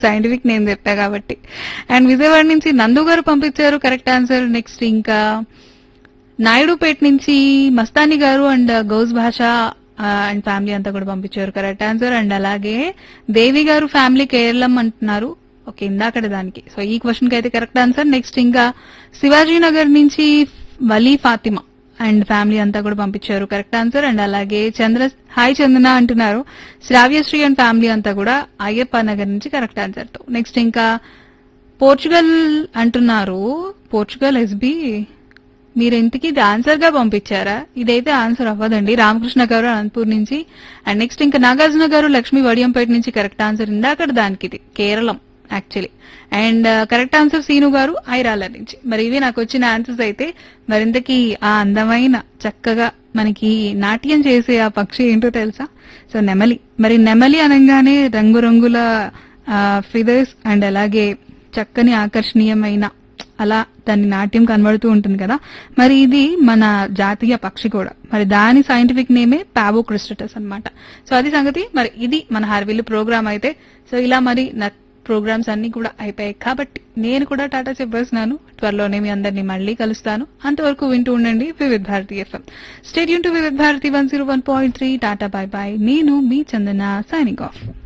scientific name చెప్పా కాబట్టి and Vijayawada నుంచి నందు గారు పంపించారు కరెక్ట్ ఆన్సర్ నెక్స్ట్ ఇంకా నాయుడుపేట నుంచి మస్తాని గారు అండ్ గౌజ్ భాష అండ్ ఫ్యామిలీ అంతా కూడా పంపించారు కరెక్ట్ ఆన్సర్ అండ్ అలాగే దేవి గారు ఫ్యామిలీ కేరళం అంటున్నారు ఓకే ఇందాకడ దానికి సో ఈ క్వశ్చన్ కి అయితే కరెక్ట్ ఆన్సర్ నెక్స్ట్ ఇంకా శివాజీ నగర్ నుంచి వలీ ఫాతిమా అండ్ ఫ్యామిలీ అంతా కూడా పంపించారు కరెక్ట్ ఆన్సర్ అండ్ అలాగే చంద్ర హాయ్ చందన అంటున్నారు శ్రావ్యశ్రీ అండ్ ఫ్యామిలీ అంతా కూడా అయ్యప్ప నగర్ నుంచి కరెక్ట్ ఆన్సర్ తో నెక్స్ట్ ఇంకా పోర్చుగల్ అంటున్నారు పోర్చుగల్ ఎస్బి మీరు ఇంతకీ ఇది ఆన్సర్ గా పంపించారా ఇదైతే ఆన్సర్ అవ్వదండి రామకృష్ణ గారు అనంతపూర్ నుంచి అండ్ నెక్స్ట్ ఇంకా నాగార్జున గారు లక్ష్మీ వడియంపేట నుంచి కరెక్ట్ ఆన్సర్ ఇందాక దానికి ఇది Keralam actually and correct answer Seenu గారు ఐరాల నుంచి మరి ఇవి నాకు వచ్చిన ఆన్సర్స్ అయితే మరింతకి ఆ అందమైన చక్కగా మనకి నాట్యం చేసే ఆ పక్షి ఏంటో తెలుసా సో నెమలి మరి నెమలి అనగానే రంగురంగుల ఫిదర్స్ అండ్ అలాగే చక్కని ఆకర్షణీయమైన అలా దాని నాట్యం కనబడుతూ ఉంటుంది కదా మరి ఇది మన జాతీయ పక్షి కూడా మరి దాని సైంటిఫిక్ నేమే పాబో క్రిస్టటస్ అన్నమాట సో అది సంగతి మరి ఇది మన హార్విల్ ప్రోగ్రామ్ అయితే సో ఇలా మరి నా ప్రోగ్రామ్స్ అన్ని కూడా అయిపోయాయి కాబట్టి నేను కూడా టాటా చెప్పేస్తున్నాను త్వరలోనే మీ అందరినీ మళ్ళీ కలుస్తాను అంతవరకు వింటూ ఉండండి Vividh Bharati FM stadium to Vividh Bharati one zero one point three ta-ta bye bye నేను మీ చందన సైనింగ్ ఆఫ్